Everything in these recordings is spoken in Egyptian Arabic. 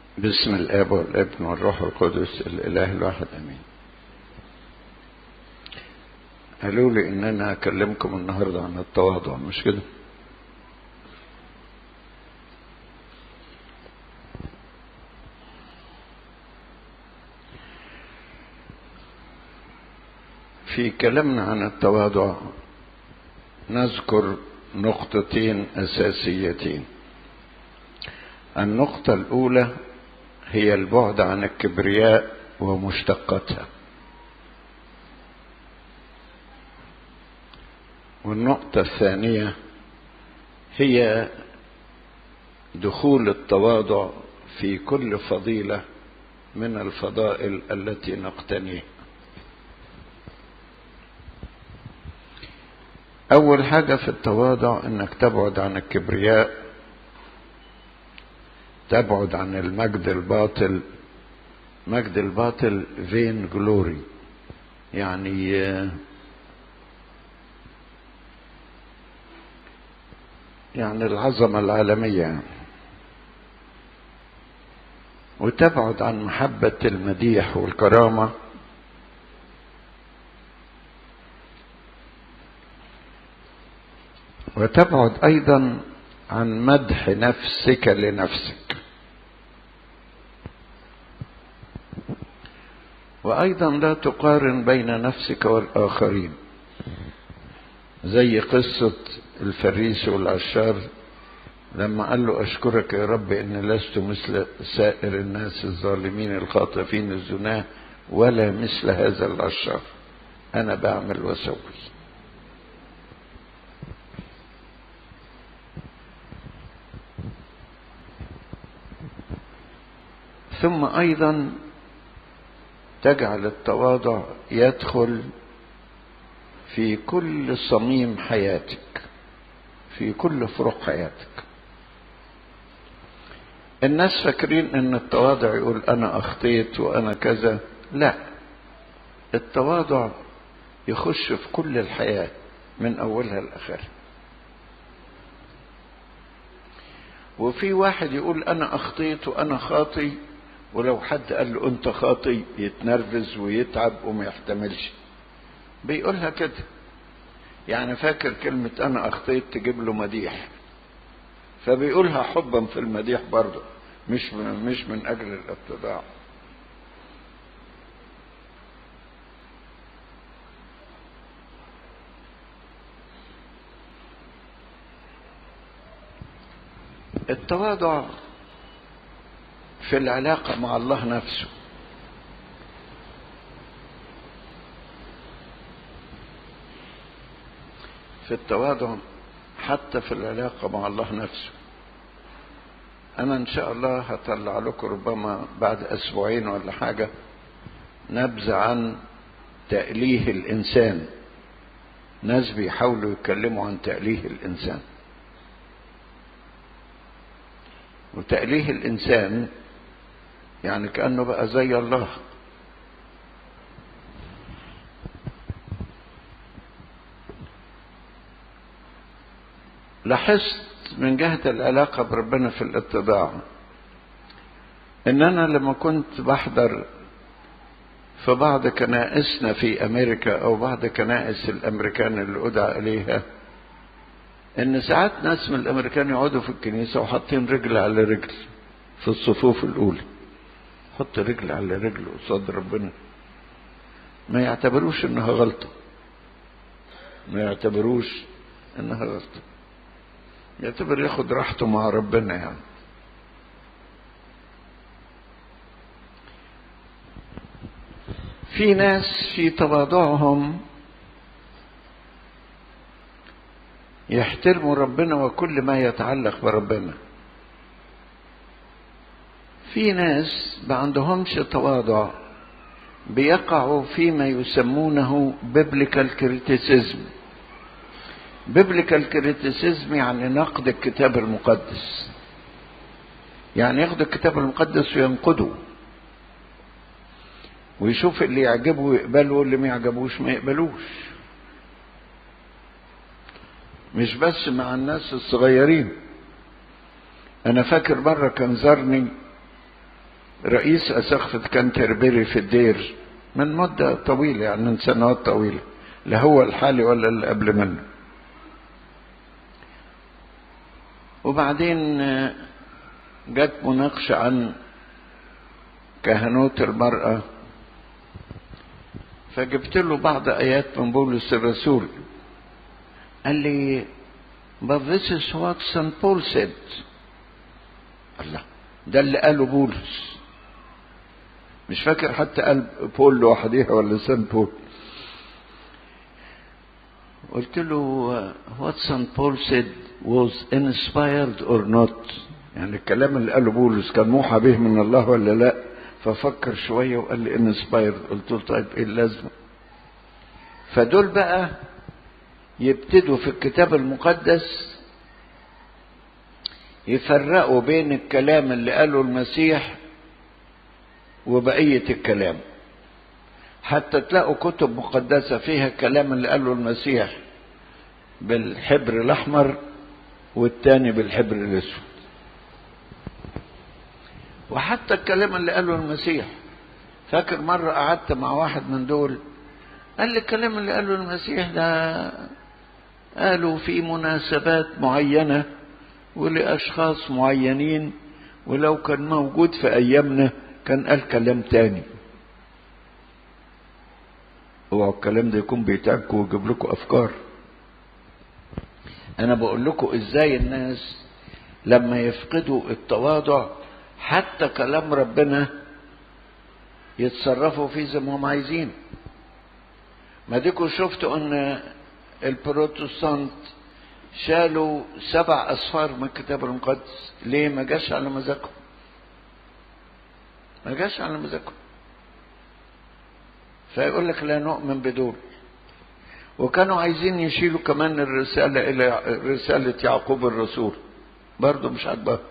باسم الاب والابن والروح القدس الاله الواحد امين قالوا لي ان انا اكلمكم النهارده عن التواضع مش كده في كلامنا عن التواضع نذكر نقطتين اساسيتين النقطه الاولى هي البعد عن الكبرياء ومشتقاتها والنقطة الثانية هي دخول التواضع في كل فضيلة من الفضائل التي نقتنيها. أول حاجة في التواضع إنك تبعد عن الكبرياء تبعد عن المجد الباطل مجد الباطل فين جلوري يعني يعني العظمة العالمية يعني. وتبعد عن محبة المديح والكرامة وتبعد أيضا عن مدح نفسك لنفسك وايضا لا تقارن بين نفسك والاخرين زي قصه الفريس والعشار لما قال له اشكرك يا رب اني لست مثل سائر الناس الظالمين الخاطفين الزناه ولا مثل هذا العشار انا بعمل واسوي ثم ايضا تجعل التواضع يدخل في كل صميم حياتك في كل فروق حياتك الناس فاكرين ان التواضع يقول انا اخطيت وانا كذا لا التواضع يخش في كل الحياه من اولها لاخرها وفي واحد يقول انا اخطيت وانا خاطي ولو حد قال له انت خاطي يتنرفز ويتعب وما يحتملش بيقولها كده يعني فاكر كلمة أنا أخطيت تجيب له مديح فبيقولها حبا في المديح برضه مش من مش من أجل الاتباع التواضع في العلاقة مع الله نفسه في التواضع حتى في العلاقة مع الله نفسه أنا إن شاء الله هطلع لكم ربما بعد أسبوعين ولا حاجة نبذة عن تأليه الإنسان ناس بيحاولوا يتكلموا عن تأليه الإنسان وتأليه الإنسان يعني كأنه بقى زي الله لاحظت من جهة العلاقة بربنا في الاتباع ان انا لما كنت بحضر في بعض كنائسنا في امريكا او بعض كنائس الامريكان اللي ادعى اليها ان ساعات ناس من الامريكان يقعدوا في الكنيسة وحاطين رجل على رجل في الصفوف الاولى حط رجل على رجل قصاد ربنا ما يعتبروش انها غلطة ما يعتبروش انها غلطة يعتبر ياخد راحته مع ربنا يعني في ناس في تواضعهم يحترموا ربنا وكل ما يتعلق بربنا في ناس ما عندهمش تواضع بيقعوا فيما يسمونه biblical criticism biblical criticism يعني نقد الكتاب المقدس يعني ياخد الكتاب المقدس وينقده ويشوف اللي يعجبه يقبله واللي ما يعجبوش ما يقبلوش مش بس مع الناس الصغيرين انا فاكر مره كان زارني رئيس أسقفة كانتربري في الدير من مدة طويلة يعني من سنوات طويلة لا هو الحالي ولا اللي قبل منه وبعدين جت مناقشة عن كهنوت المرأة فجبت له بعض آيات من بولس الرسول قال لي but this is what St. Paul said الله ده اللي قاله بولس مش فاكر حتى قال بول لوحديها ولا سان بول قلت له what St. Paul said was inspired or not يعني الكلام اللي قاله بولس كان موحى به من الله ولا لا ففكر شوية وقال لي inspired قلت له طيب ايه اللازمة فدول بقى يبتدوا في الكتاب المقدس يفرقوا بين الكلام اللي قاله المسيح وبقية الكلام حتى تلاقوا كتب مقدسة فيها الكلام اللي قاله المسيح بالحبر الأحمر والتاني بالحبر الأسود وحتى الكلام اللي قاله المسيح فاكر مرة قعدت مع واحد من دول قال لي الكلام اللي قاله المسيح ده قالوا في مناسبات معينة ولأشخاص معينين ولو كان موجود في أيامنا كان قال كلام تاني اوعوا الكلام ده يكون بيتعبكم ويجيب لكم أفكار أنا بقول لكم إزاي الناس لما يفقدوا التواضع حتى كلام ربنا يتصرفوا فيه زي ما هم عايزين ما ديكوا شفتوا ان البروتستانت شالوا سبع اصفار من الكتاب المقدس ليه ما جاش على مزاجهم ما جاش على مزاجهم فيقول لك لا نؤمن بدول وكانوا عايزين يشيلوا كمان الرسالة إلى رسالة يعقوب الرسول برضه مش عاجباهم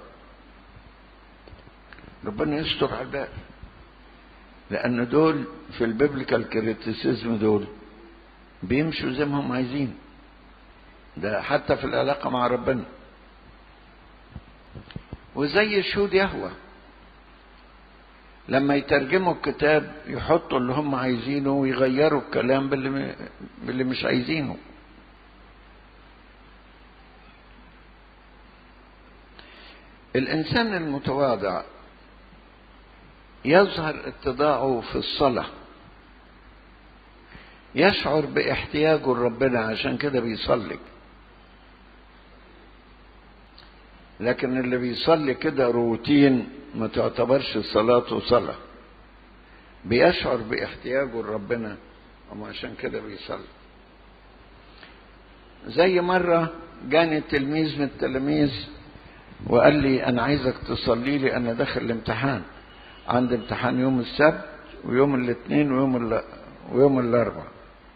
ربنا يستر على الباقي لأن دول في البيبليكال كريتيسيزم دول بيمشوا زي ما هم عايزين ده حتى في العلاقة مع ربنا وزي شهود يهوى لما يترجموا الكتاب يحطوا اللي هم عايزينه ويغيروا الكلام باللي, باللي مش عايزينه الإنسان المتواضع يظهر اتضاعه في الصلاة يشعر باحتياجه لربنا عشان كده بيصلي لكن اللي بيصلي كده روتين ما تعتبرش صلاته صلاة بيشعر باحتياجه لربنا وعشان كده بيصلي زي مرة جاني تلميذ من التلاميذ وقال لي أنا عايزك تصلي لي أنا داخل الامتحان عندي امتحان يوم السبت ويوم الاثنين ويوم ال... ويوم الاربعاء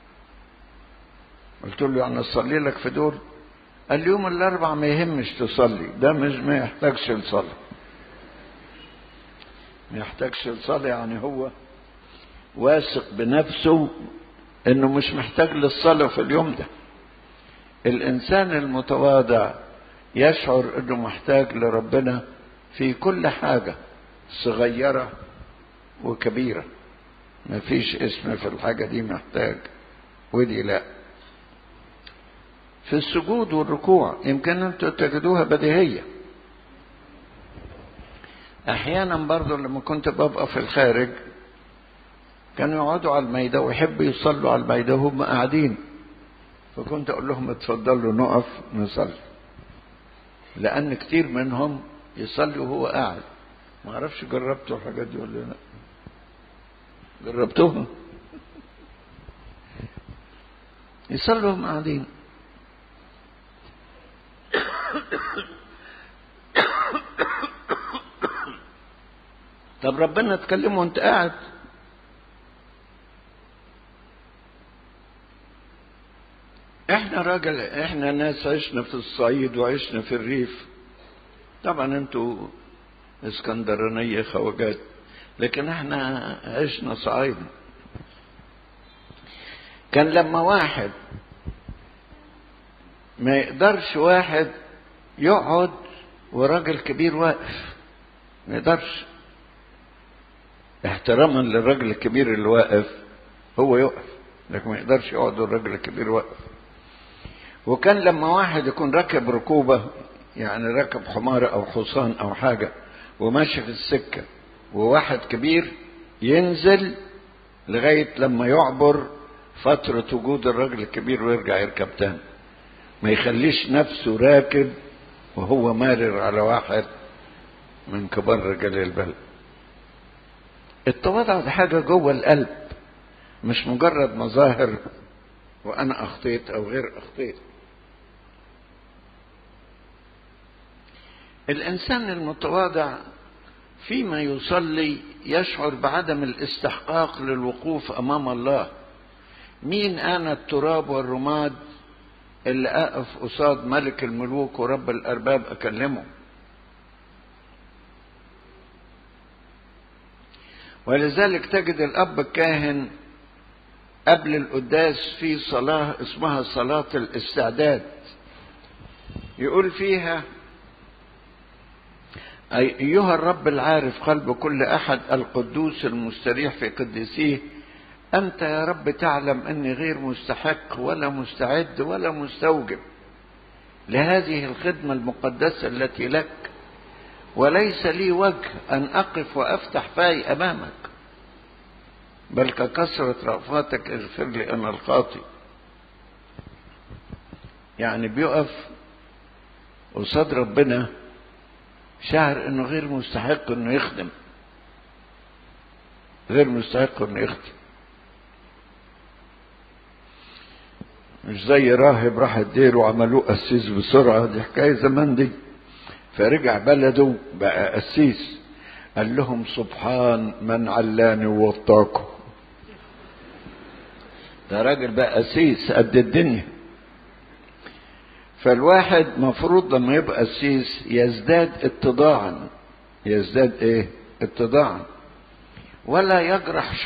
قلت له يعني اصلي لك في دول قال لي يوم الاربعاء ما يهمش تصلي ده مش ما يحتاجش لصلاه ما يحتاجش لصلاه يعني هو واثق بنفسه انه مش محتاج للصلاه في اليوم ده الانسان المتواضع يشعر انه محتاج لربنا في كل حاجه صغيرة وكبيرة ما فيش اسم في الحاجة دي محتاج ودي لا في السجود والركوع يمكن انتوا تجدوها بديهية احيانا برضو لما كنت ببقى في الخارج كانوا يقعدوا على الميدة ويحبوا يصلوا على الميدة وهم قاعدين فكنت اقول لهم اتفضلوا نقف نصلي لان كتير منهم يصلي وهو قاعد ما اعرفش جربتوا الحاجات دي ولا لا جربتوها يصلوا هم قاعدين طب ربنا تكلمه وانت قاعد احنا راجل احنا ناس عشنا في الصعيد وعشنا في الريف طبعا انتوا اسكندرانية خواجات لكن احنا عشنا صعيد كان لما واحد ما يقدرش واحد يقعد وراجل كبير واقف ما يقدرش احتراما للراجل الكبير اللي واقف هو يقف لكن ما يقدرش يقعد الراجل الكبير واقف وكان لما واحد يكون راكب ركوبة يعني راكب حمار أو حصان أو حاجة وماشي في السكة وواحد كبير ينزل لغاية لما يعبر فترة وجود الراجل الكبير ويرجع يركب تاني ما يخليش نفسه راكب وهو مارر على واحد من كبار رجال البلد التواضع ده حاجة جوه القلب مش مجرد مظاهر وأنا أخطيت أو غير أخطيت الإنسان المتواضع فيما يصلي يشعر بعدم الاستحقاق للوقوف أمام الله مين أنا التراب والرماد اللي أقف قصاد ملك الملوك ورب الأرباب أكلمه ولذلك تجد الأب الكاهن قبل القداس في صلاة اسمها صلاة الاستعداد يقول فيها أيها الرب العارف قلب كل أحد القدوس المستريح في قدسيه أنت يا رب تعلم أني غير مستحق ولا مستعد ولا مستوجب لهذه الخدمة المقدسة التي لك وليس لي وجه أن أقف وأفتح فاي أمامك بل ككثرة رأفاتك اغفر لي أنا الخاطي يعني بيقف قصاد ربنا شعر انه غير مستحق انه يخدم غير مستحق انه يخدم مش زي راهب راح الدير وعملوه قسيس بسرعة دي حكاية زمان دي فرجع بلده بقى قسيس قال لهم سبحان من علاني ووطاكم ده راجل بقى قسيس قد الدنيا فالواحد مفروض لما يبقى قسيس يزداد اتضاعا يزداد ايه اتضاعا ولا يجرح